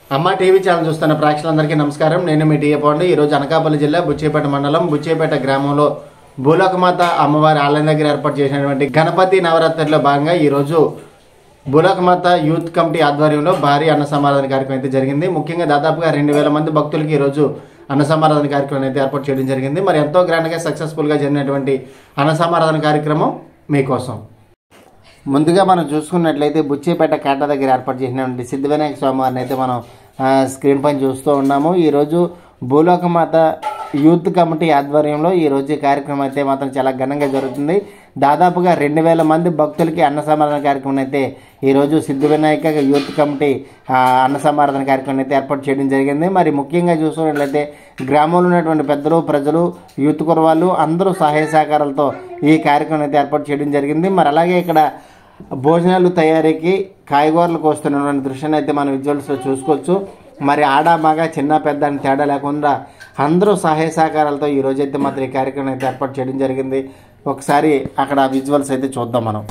అమ్మ TV channel చూస్తున్న ప్రేక్షకులందరికీ నమస్కారం నేను మీ టీఏ పాండు ఈరోజు అనకాపల్లి జిల్లా బుచ్చేపేట మండలం బుచ్చేపేట గ్రామంలో భూలోకమాత అమ్మవారి ఆలయం దగ్గర ఏర్పాటు చేసినటువంటి గణపతి నవరాత్రిలో భాగంగా ఈరోజు భూలోకమాత యూత్ కమిటీ ఆధ్వర్యంలో భారీ అన్న సమారాధన కార్యక్రమం అయితే జరిగింది ముఖ్యంగా దాదాపుగా రెండు వేల మంది భక్తులకి ఈరోజు అన్న సమారాధన కార్యక్రమం అయితే ఏర్పాటు చేయడం జరిగింది మరి ఎంతో గ్రాండ్గా సక్సెస్ఫుల్గా జరిగినటువంటి అన్న సమారాధన కార్యక్రమం మీకోసం ముందుగా మనం చూసుకున్నట్లయితే బుచ్చేపేట కాట దగ్గర ఏర్పాటు చేసినటువంటి సిద్ధ వినాయక స్వామి వారిని అయితే మనం ఆ, స్క్రీన్ పైన చూస్తూ ఉన్నాము ఈరోజు భూలోకమాత యూత్ కమిటీ ఆధ్వర్యంలో ఈరోజు ఈ కార్యక్రమం అయితే మాత్రం చాలా ఘనంగా జరుగుతుంది దాదాపుగా రెండు వేల మంది భక్తులకి అన్న సమారాధన కార్యక్రమం అయితే ఈరోజు సిద్ధ వినాయక యూత్ కమిటీ ఆ, అన్న సమారాధన కార్యక్రమం అయితే ఏర్పాటు చేయడం జరిగింది మరి ముఖ్యంగా చూసుకున్నట్లయితే గ్రామంలో ఉన్నటువంటి పెద్దలు ప్రజలు యూత్ కురవాళ్ళు అందరూ సహాయ సహకారాలతో ఈ కార్యక్రమం అయితే ఏర్పాటు చేయడం జరిగింది మరి అలాగే ఇక్కడ భోజనాలు తయారీకి కాయగూరలు కోస్తున్నటువంటి దృశ్యాన్ని అయితే మనం విజువల్స్లో చూసుకోవచ్చు మరి ఆడ మగ చిన్న పెద్ద అని తేడా లేకుండా అందరూ సహాయ సహకారాలతో ఈ రోజు అయితే మాత్రం ఈ కార్యక్రమం అయితే ఏర్పాటు చేయడం జరిగింది ఒకసారి అక్కడ విజువల్స్ అయితే చూద్దాం మనం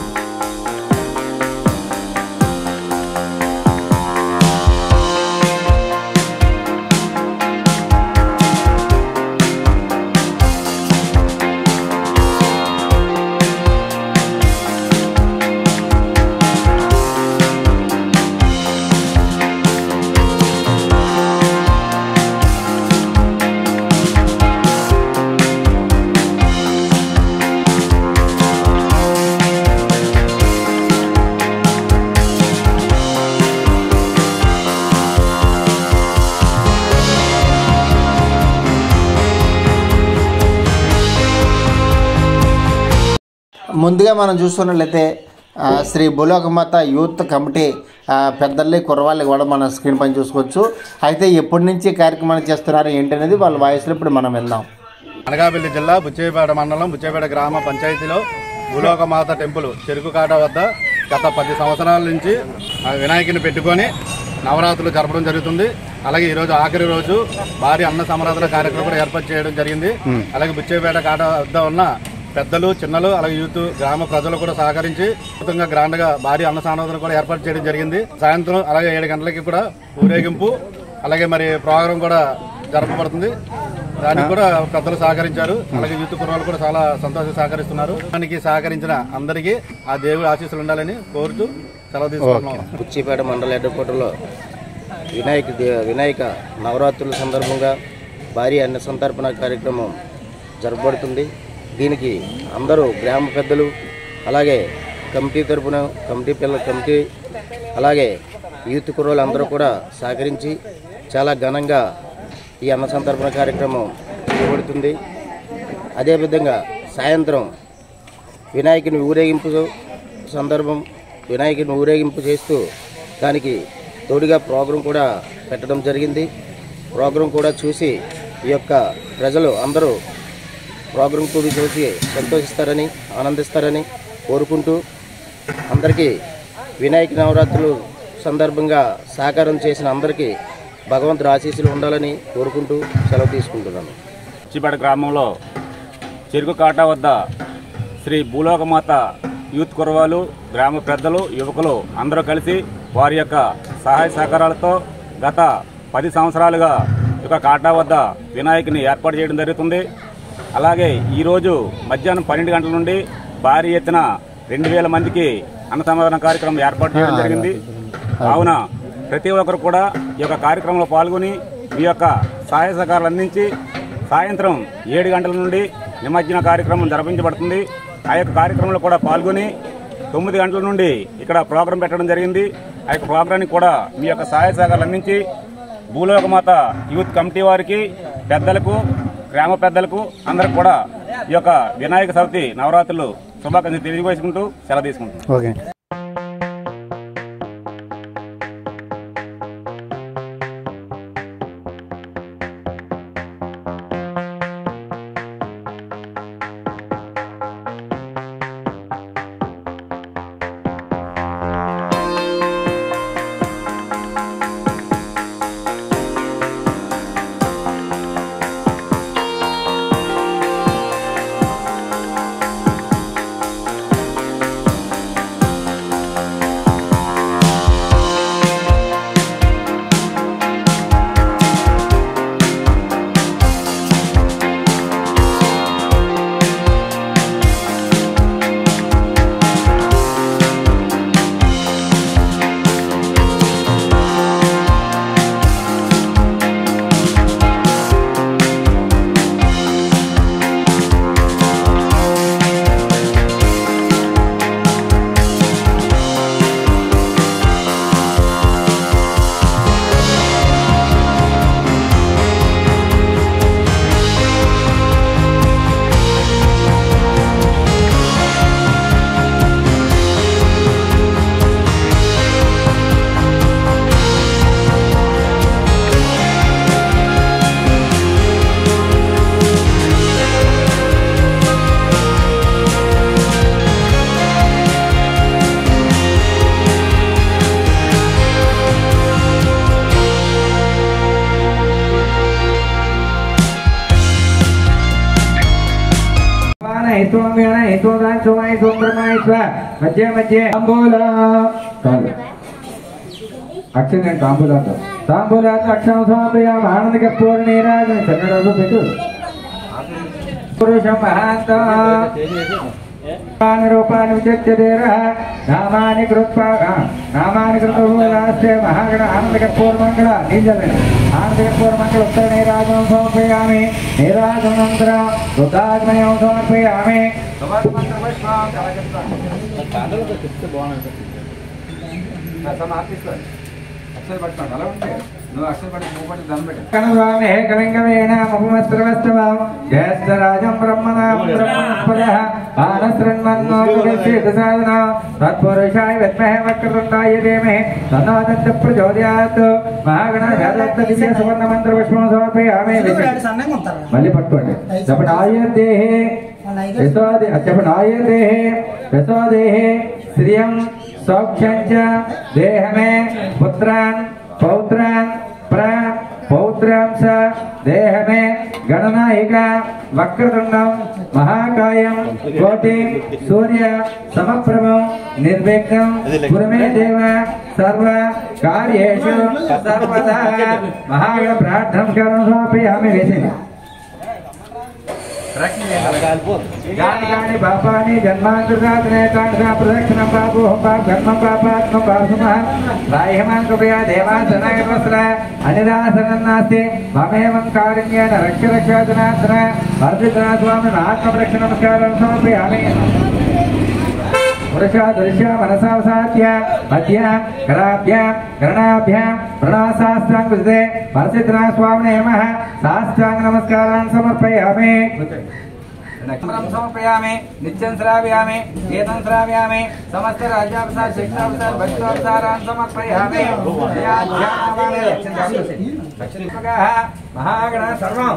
ముందుగా మనం చూసుకున్నట్లయితే ఆ, శ్రీ భూలోకమాత యూత్ కమిటీ ఆ, పెద్దల్ని కుర్రవాళ్ళని కూడా మనం స్క్రీన్ పైన చూసుకోవచ్చు అయితే ఎప్పటి నుంచి కార్యక్రమాలు చేస్తున్నారు ఏంటనేది వాళ్ళ వాయిస్లో ఇప్పుడు మనం విందాం అనకాపల్లి జిల్లా బుచ్చేపేట మండలం బుచ్చేపేట గ్రామ పంచాయతీలో భూలోకమాత టెంపుల్ చెరుకు కాట వద్ద గత పది సంవత్సరాల నుంచి ఆ వినాయకుని పెట్టుకొని నవరాత్రులు జరపడం జరుగుతుంది అలాగే ఈ రోజు ఆఖరి రోజు భారీ అన్న సమారాధన కార్యక్రమం కూడా ఏర్పాటు చేయడం జరిగింది అలాగే బుచ్చేపేట కాట వద్ద ఉన్న పెద్దలు చిన్నలు అలాగే యూత్ గ్రామ ప్రజలు కూడా సహకరించి అద్భుతంగా గ్రాండ్ గా భారీ అన్న సమారాధన కూడా ఏర్పాటు చేయడం జరిగింది సాయంత్రం అలాగే ఏడు గంటలకి కూడా ఊరేగింపు అలాగే మరి ప్రోగ్రాం కూడా జరపబడుతుంది దానికి కూడా పెద్దలు సహకరించారు అలాగే యూత్ కుర్రాలు కూడా చాలా సంతోషంగా సహకరిస్తున్నారు దానికి సహకరించిన అందరికీ ఆ దేవుడి ఆశీస్సులు ఉండాలని కోరుతూ సెలవు తీసుకుంటున్నాం కుచ్చిపేట మండల హెడ్కోటలో వినాయక దే- వినాయక నవరాత్రుల సందర్భంగా భారీ అన్న సంతర్పణ కార్యక్రమం జరపబడుతుంది దీనికి అందరూ గ్రామ పెద్దలు అలాగే కమిటీ తరపున కమిటీ పిల్ల కమిటీ అలాగే యూత్ కుర్రోలు అందరూ కూడా సహకరించి చాలా ఘనంగా ఈ అన్న సంతర్పణ కార్యక్రమం చేయబడుతుంది అదేవిధంగా సాయంత్రం వినాయకుని ఊరేగింపు సందర్భం వినాయకుని ఊరేగింపు చేస్తూ దానికి తోడుగా ప్రోగ్రాం కూడా పెట్టడం జరిగింది ప్రోగ్రాం కూడా చూసి ఈ యొక్క ప్రజలు అందరూ ప్రోగ్రాం కూడా చూసి సంతోషిస్తారని ఆనందిస్తారని కోరుకుంటూ అందరికీ వినాయక నవరాత్రులు సందర్భంగా సహకారం చేసిన అందరికీ భగవంతుడు ఆశీస్సులు ఉండాలని కోరుకుంటూ సెలవు తీసుకుంటున్నాను చిపేట గ్రామంలో చెరుకు కాట వద్ద శ్రీ భూలోకమాత యూత్ కురవాలు గ్రామ పెద్దలు యువకులు అందరూ కలిసి వారి యొక్క సహాయ సహకారాలతో గత పది సంవత్సరాలుగా ఈ యొక్క కాటా వద్ద వినాయకుని ఏర్పాటు చేయడం జరుగుతుంది అలాగే ఈరోజు మధ్యాహ్నం పన్నెండు గంటల నుండి భారీ ఎత్తున రెండు వేల మందికి అన్న సమాధాన కార్యక్రమం ఏర్పాటు చేయడం జరిగింది కావున ప్రతి ఒక్కరు కూడా ఈ యొక్క కార్యక్రమంలో పాల్గొని మీ యొక్క సహాయ సహకారాలు అందించి సాయంత్రం ఏడు గంటల నుండి నిమజ్జన కార్యక్రమం జరిపించబడుతుంది ఆ యొక్క కార్యక్రమంలో కూడా పాల్గొని తొమ్మిది గంటల నుండి ఇక్కడ ప్రోగ్రాం పెట్టడం జరిగింది ఆ యొక్క ప్రోగ్రాంకి కూడా మీ యొక్క సహాయ సహకారాలు అందించి భూలోకమాత యూత్ కమిటీ వారికి పెద్దలకు గ్రామ పెద్దలకు అందరికి కూడా ఈ యొక్క వినాయక చవితి నవరాత్రులు శుభాకాంక్షలు తెలియజేసుకుంటూ సెలవు తీసుకుంటున్నాం ఓకే ఐశ్వం వీణ ఐశ్వం దాంశం ఐశ్వం బ్రహ్మైశ్వ మధ్య మధ్య అంబోల చాలు అక్షరం తాంబూలాతో తాంబూలాతో అక్షరం సమర్పయ ఆనంద కపూర్ నీరాజన చంద్రరాజు పెట్టు పురుషం మహాంత రూపాన్ని విచర్యదేర నామాని కృత్వా నామాని కృతస్తే మహాగణ ఆనంద కపూర్ మంగళ నీజలే ఆనంద కపూర్ మంగళ ఉత్తర నీరాజనం సమర్పయామి నీరాజనంతర రుద్రాగ్నయం సమర్పయామి కణస్వామి హే కళింగవేణ ముఖమస్త్రవస్తవం జ్యేష్ఠరాజం బ్రహ్మణాం బ్రహ్మణస్పదః ఆనశ్రన్మన్నోపగస్యేత సాధన తత్పురుషాయ విద్మహే వక్రతుండాయ ధీమహి తన్నో దంత ప్రచోదయాత్ మహాగణాధిపత్య దివ్య సువర్ణ మంత్ర పుష్పం సమర్పయామి మళ్ళీ పట్టుకోండి చెప్పండి ఆయుర్దేహే యశోదే చెప్పండి ఆయుర్దేహే యశోదేహే శ్రియం సౌఖ్యం చ దేహమే పుత్రాన్ పౌత్రాన్ ప్ర పౌత్రాంశ దేహమే గణనాయిక వక్రతుండం మహాకాయం కోటి సూర్య సమప్రభం నిర్విఘ్నం గురుమే దేవ సర్వ కార్యేషు సర్వదా మహాగణ ప్రార్థన కరం సమర్పయామి వేసింది గాని గాని పాపాని జన్మాంతర్గాతనే కాంసా ప్రదక్షిణం పాపో పాప ధర్మం పాపాత్మం పాపమః రాయమాన్ కృపయా దేవాసనగవస్ర అనిరాసనం నాస్తి మమేవం కారుణ్యేన రక్ష రక్షాదనాథన వర్ధితనా స్వామి ఆత్మరక్ష నమస్కారం సమర్పయామి పురుష దృశ్య మనసావసాధ్య మధ్య కరాభ్య కరణాభ్యాం ప్రణాశాస్త్రాం కృతే పరిచిత్రా స్వామి నమ సాష్టాంగ నమస్కారాన్ని సమర్పయామి సమర్పయామి నిత్యం శ్రావ్యామి ఏతం శ్రావ్యామి సమస్త రాజ్యావసార శిక్షావసార భక్తావసారాన్ని సమర్పయామి మహాగణ సర్వం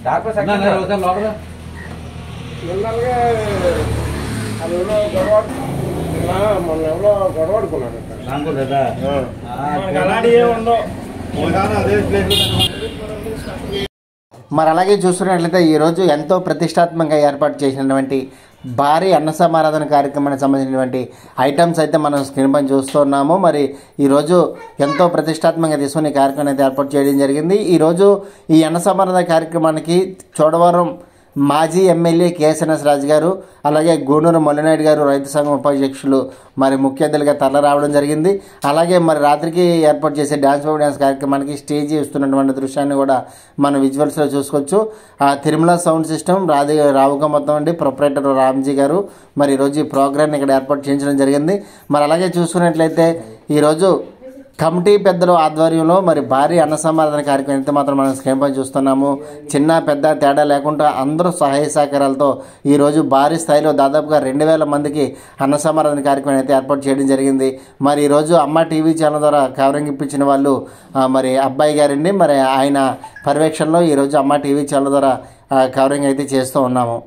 మరి అలాగే చూస్తున్నట్లయితే ఈరోజు ఎంతో ప్రతిష్టాత్మకంగా ఏర్పాటు చేసినటువంటి భారీ అన్న సమారాధన కార్యక్రమానికి సంబంధించినటువంటి ఐటమ్స్ అయితే మనం స్క్రీన్ పైన చూస్తున్నాము మరి ఈరోజు ఎంతో ప్రతిష్టాత్మకంగా తీసుకుని ఈ కార్యక్రమం అయితే ఏర్పాటు చేయడం జరిగింది ఈరోజు ఈ అన్న సమారాధన కార్యక్రమానికి చోడవరం మాజీ ఎమ్మెల్యే కేఎస్ఎన్ఎస్ రాజు గారు అలాగే గూడూరు మల్లినాయుడు గారు రైతు సంఘం ఉపాధ్యక్షులు మరి ముఖ్య అతిథులుగా తరలి రావడం జరిగింది అలాగే మరి రాత్రికి ఏర్పాటు చేసే డ్యాన్స్ బాబు డ్యాన్స్ కార్యక్రమానికి స్టేజ్ ఇస్తున్నటువంటి దృశ్యాన్ని కూడా మన విజువల్స్లో చూసుకోవచ్చు ఆ తిరుమల సౌండ్ సిస్టమ్ రాధి రావుగా మొత్తం అండి ప్రొపరేటర్ రామ్జీ గారు మరి ఈరోజు ఈ ప్రోగ్రామ్ని ఇక్కడ ఏర్పాటు చేయించడం జరిగింది మరి అలాగే చూసుకున్నట్లయితే ఈరోజు కమిటీ పెద్దల ఆధ్వర్యంలో మరి భారీ అన్న సమారాధన కార్యక్రమం అయితే మాత్రం మనం స్క్రీన్ పై చూస్తున్నాము చిన్న పెద్ద తేడా లేకుండా అందరూ సహాయ సహకారాలతో ఈరోజు భారీ స్థాయిలో దాదాపుగా రెండు వేల మందికి అన్న సమారాధన కార్యక్రమం అయితే ఏర్పాటు చేయడం జరిగింది మరి ఈరోజు అమ్మ టీవీ ఛానల్ ద్వారా కవరింగ్ ఇప్పించిన వాళ్ళు ఆ, మరి అబ్బాయి గారండి మరి ఆయన పర్యవేక్షణలో ఈరోజు అమ్మ టీవీ ఛానల్ ద్వారా ఆ, కవరింగ్ అయితే చేస్తూ ఉన్నాము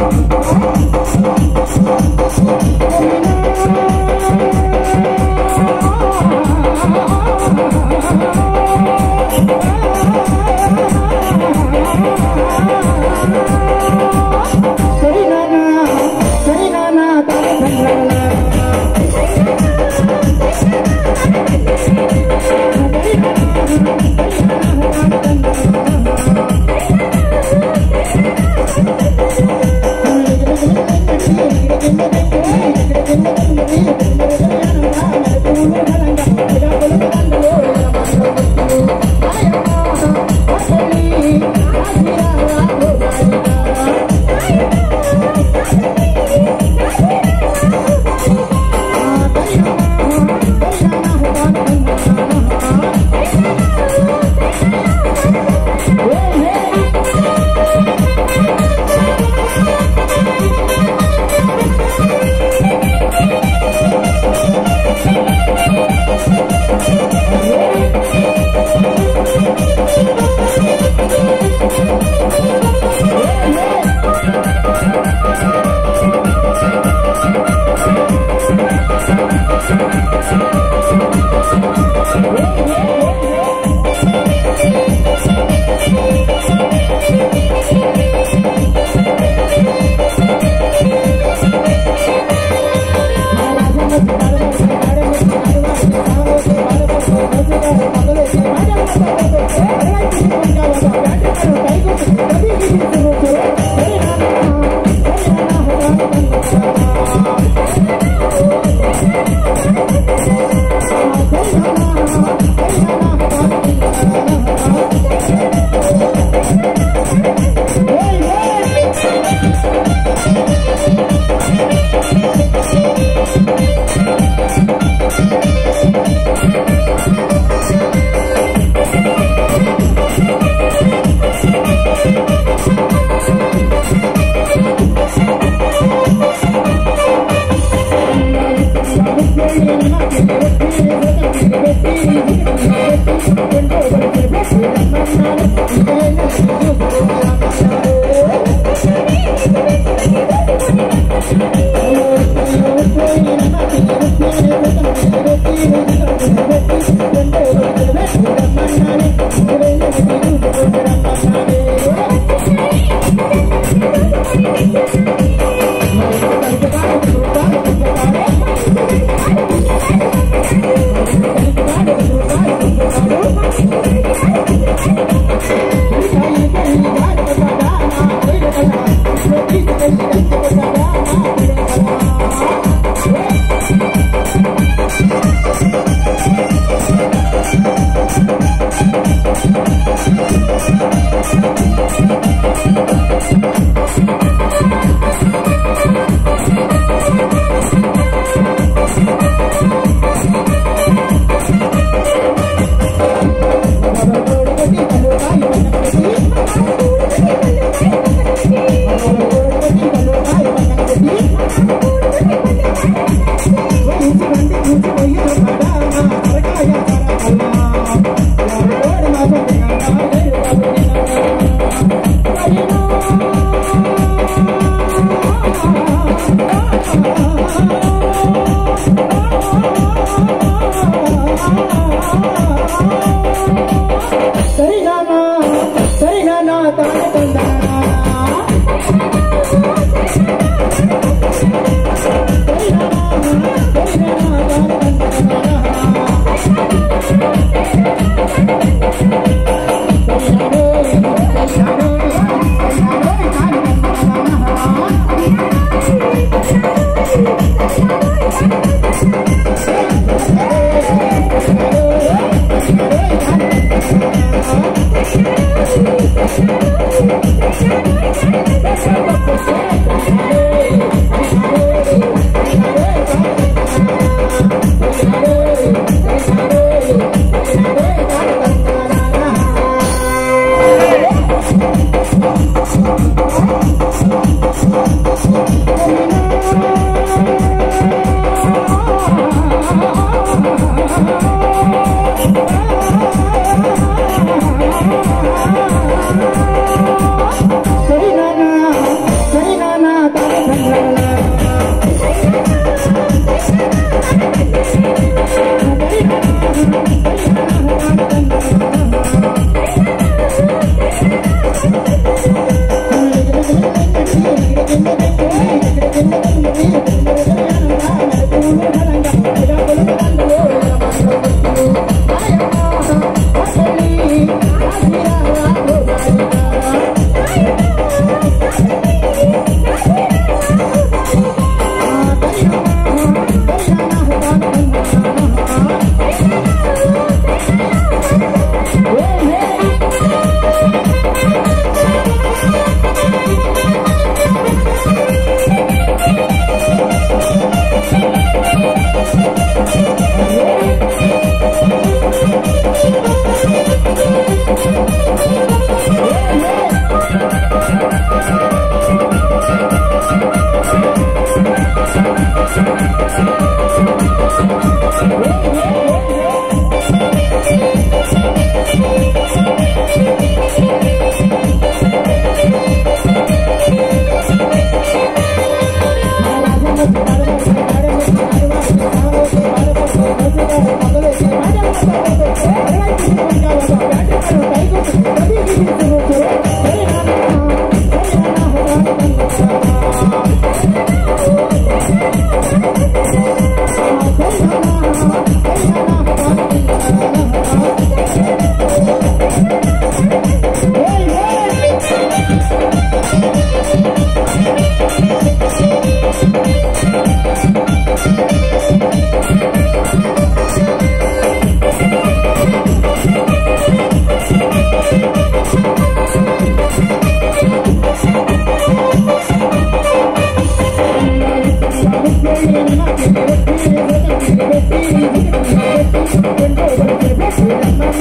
Thank you.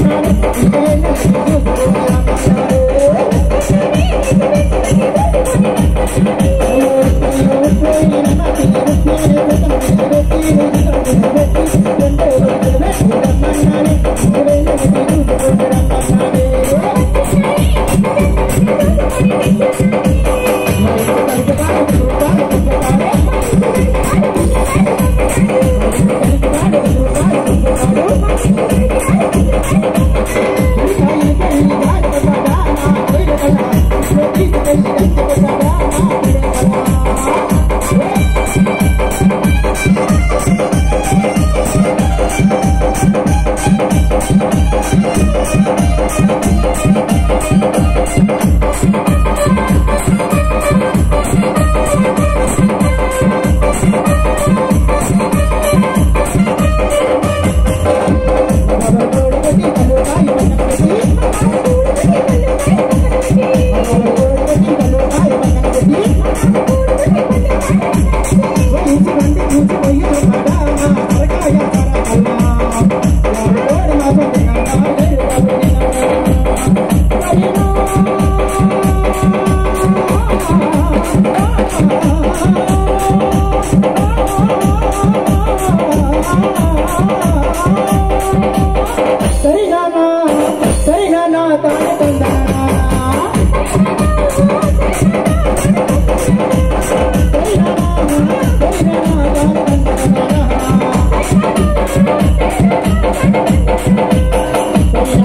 సరిగానా సరిగానా తాన తందనా సరిగానా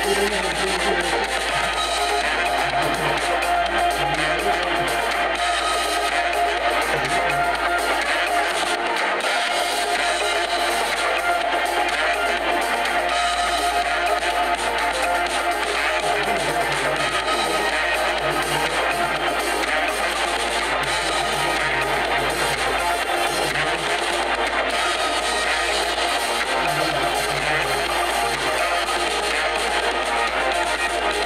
శ్రీ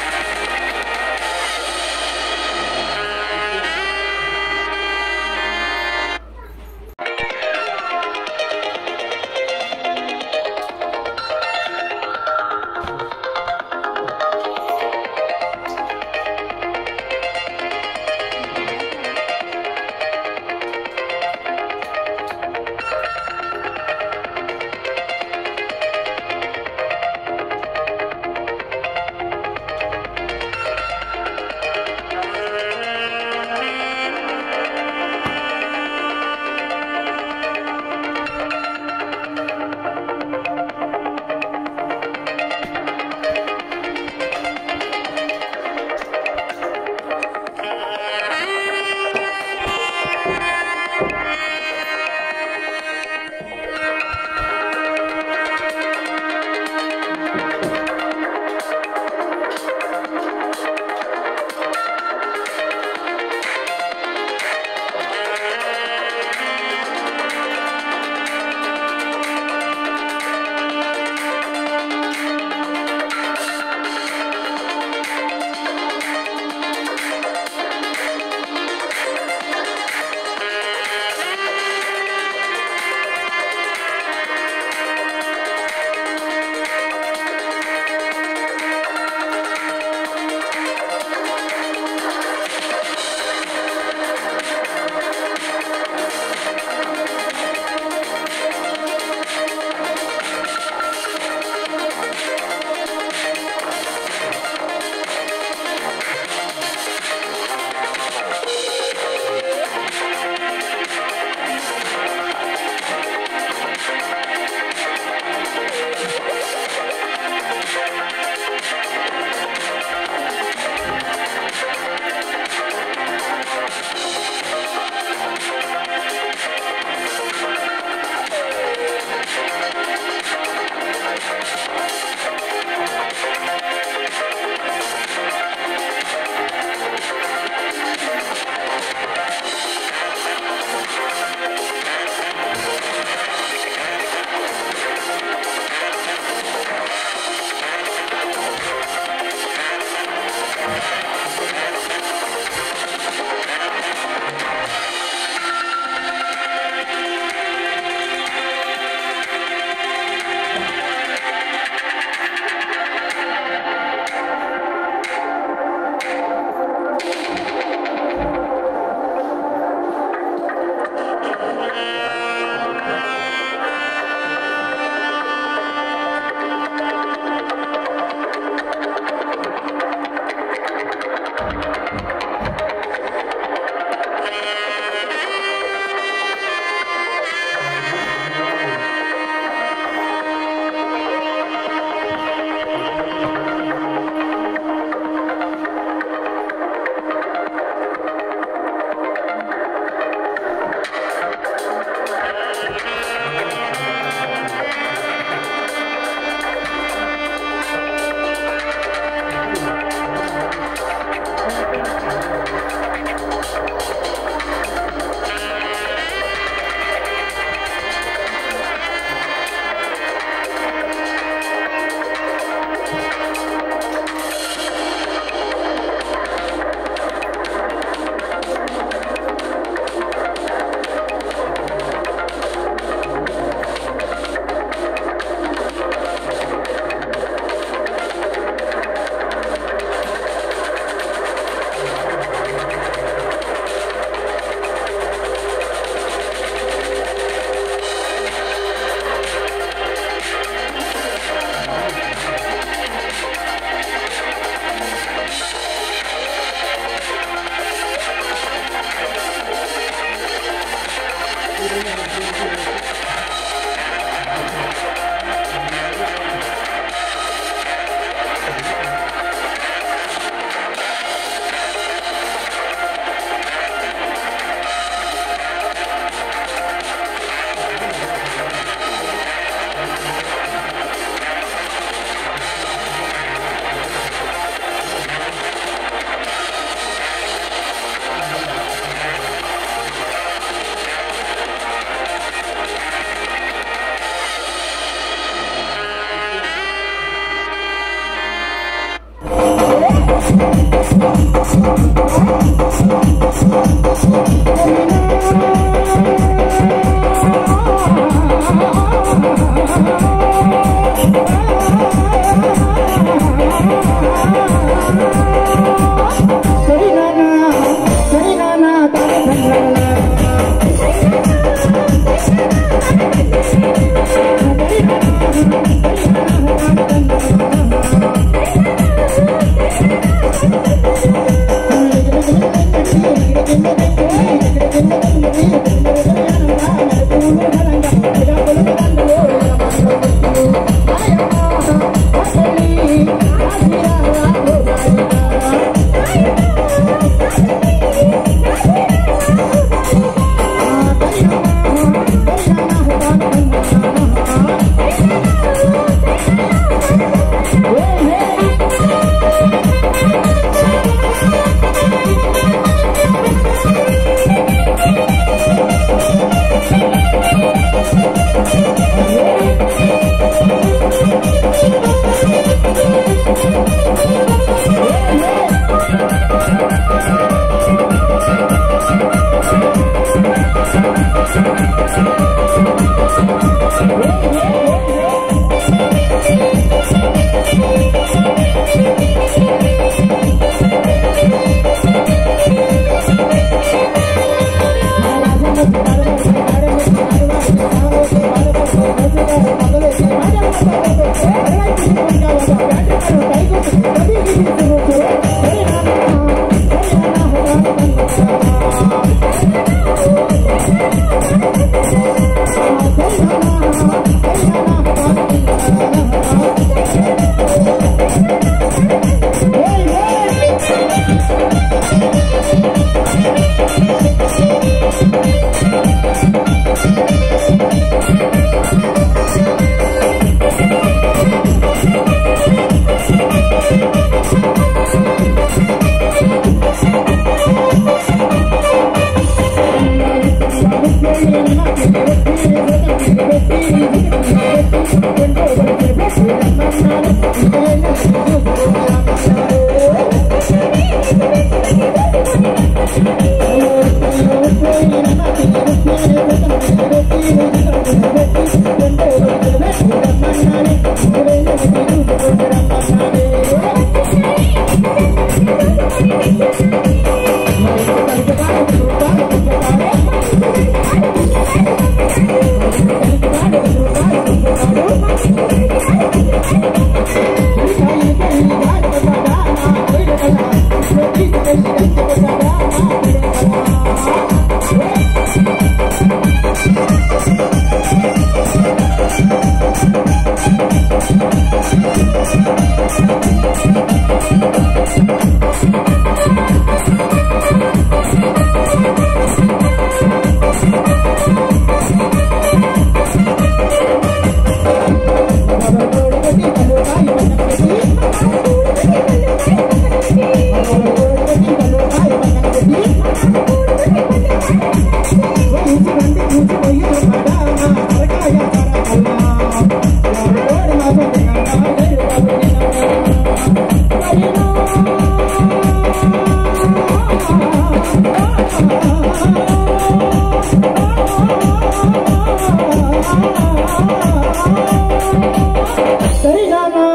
సరిగానా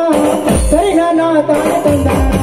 సరిగానా తాన తందనా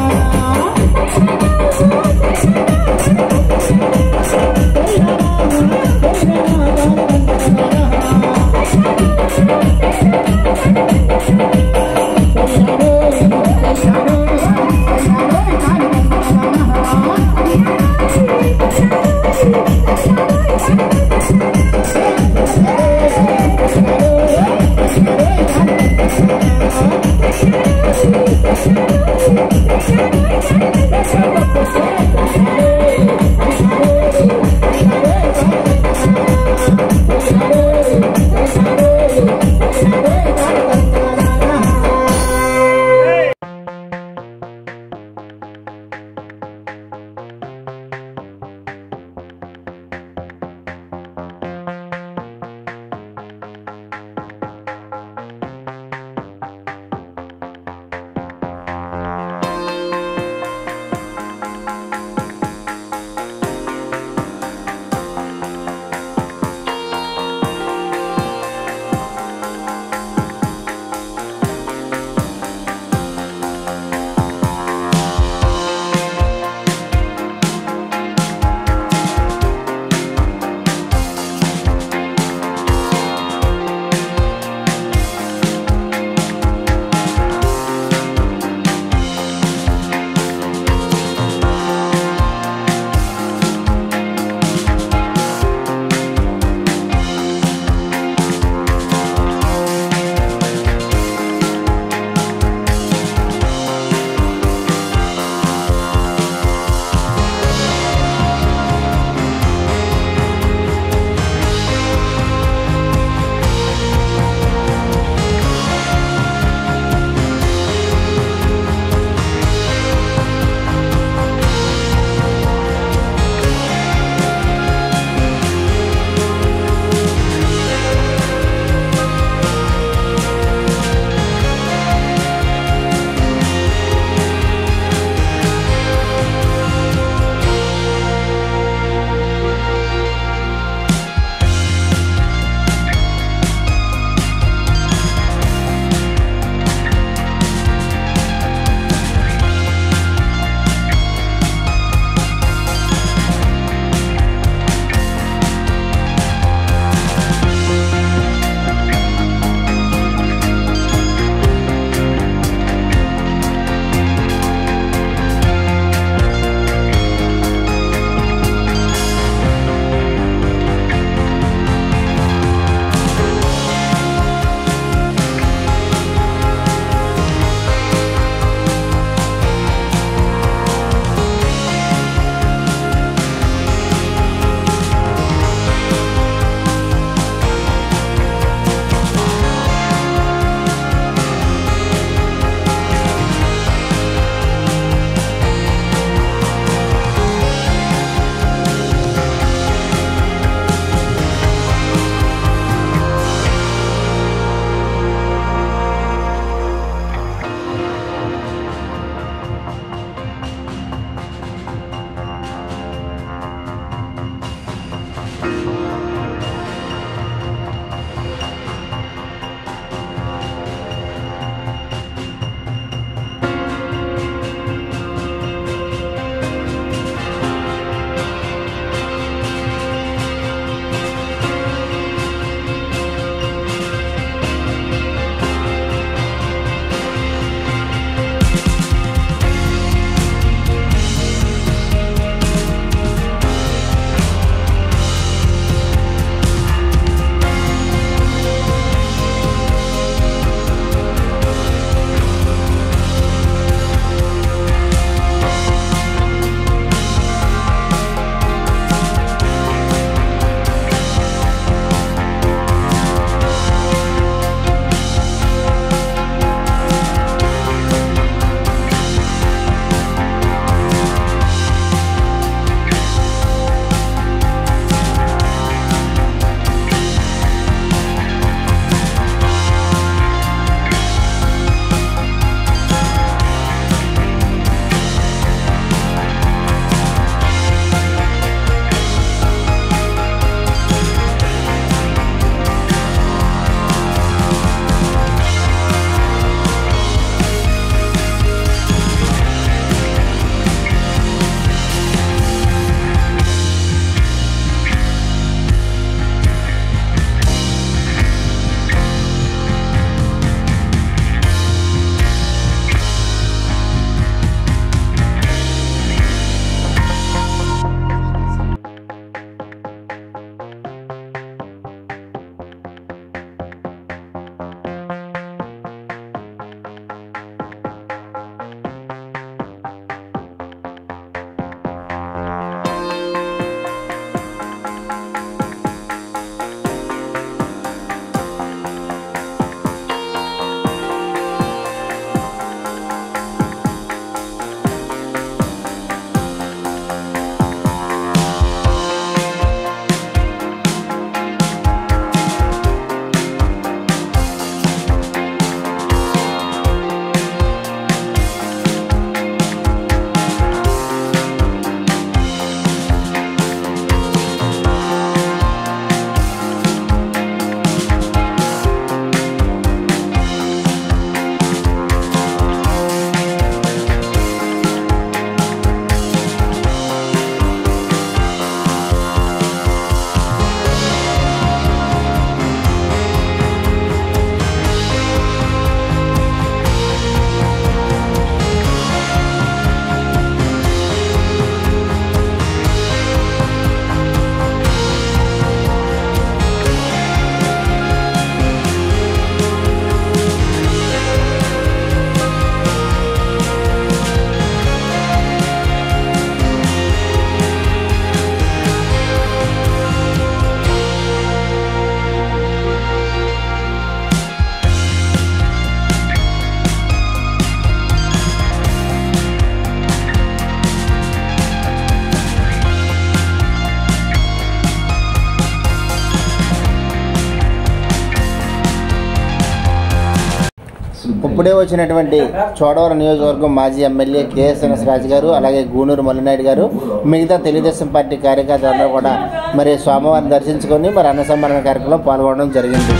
ఇప్పుడే వచ్చినటువంటి చోడవరం నియోజకవర్గం మాజీ ఎమ్మెల్యే కేఎస్ఎన్ఎస్ రాజు గారు అలాగే గూనూరు మల్లినాయుడు గారు మిగతా తెలుగుదేశం పార్టీ కార్యకర్తలందరూ కూడా మరి స్వామివారిని దర్శించుకొని మరి అన్న సంబరణ కార్యక్రమంలో పాల్గొనడం జరిగింది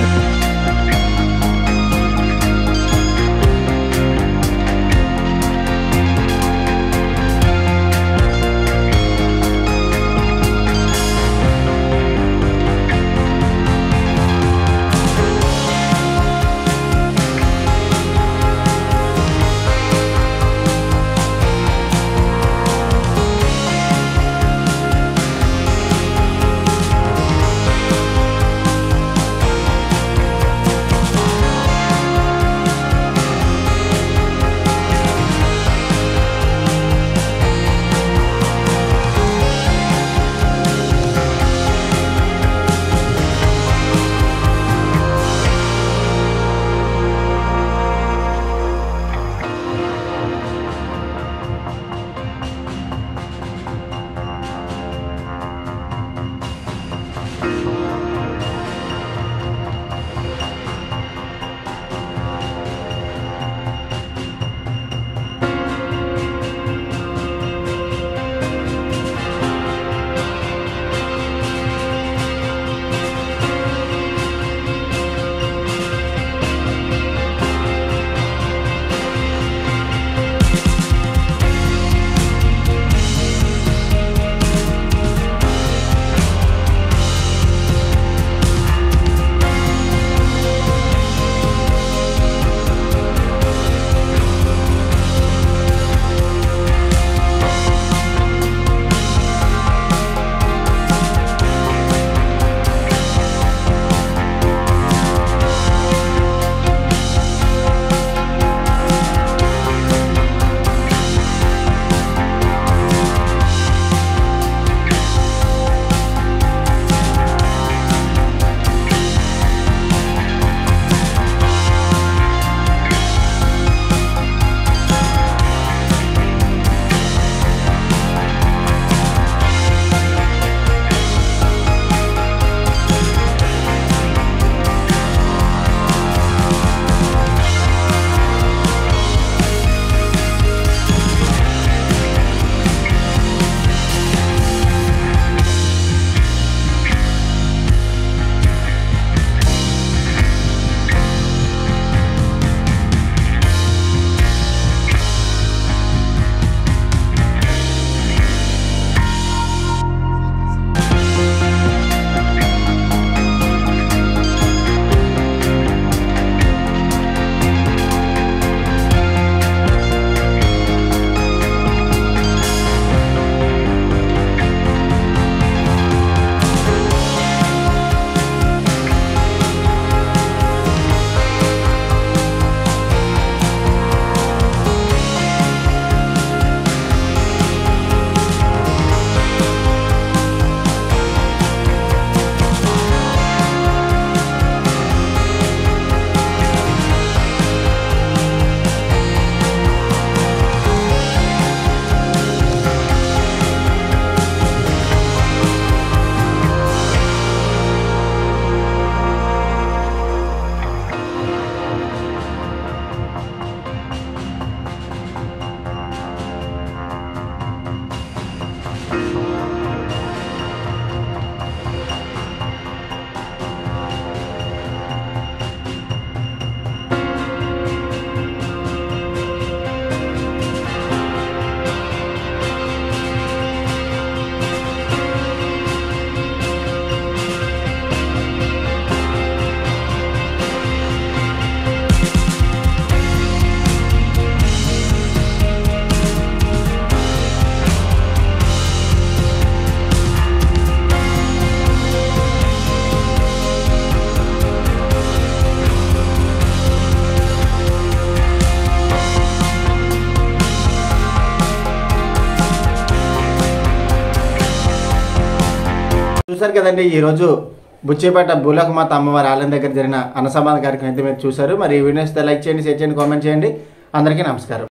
చూశారు కదండి ఈ రోజు బుచ్చేపేట బులకమాత అమ్మవారి ఆలయం దగ్గర జరిగిన అన్నసంబాధ కార్యక్రమం అయితే మీరు చూశారు మరి ఈ వీడియోస్ లైక్ చేయండి షేర్ చేయండి కామెంట్ చేయండి అందరికీ నమస్కారం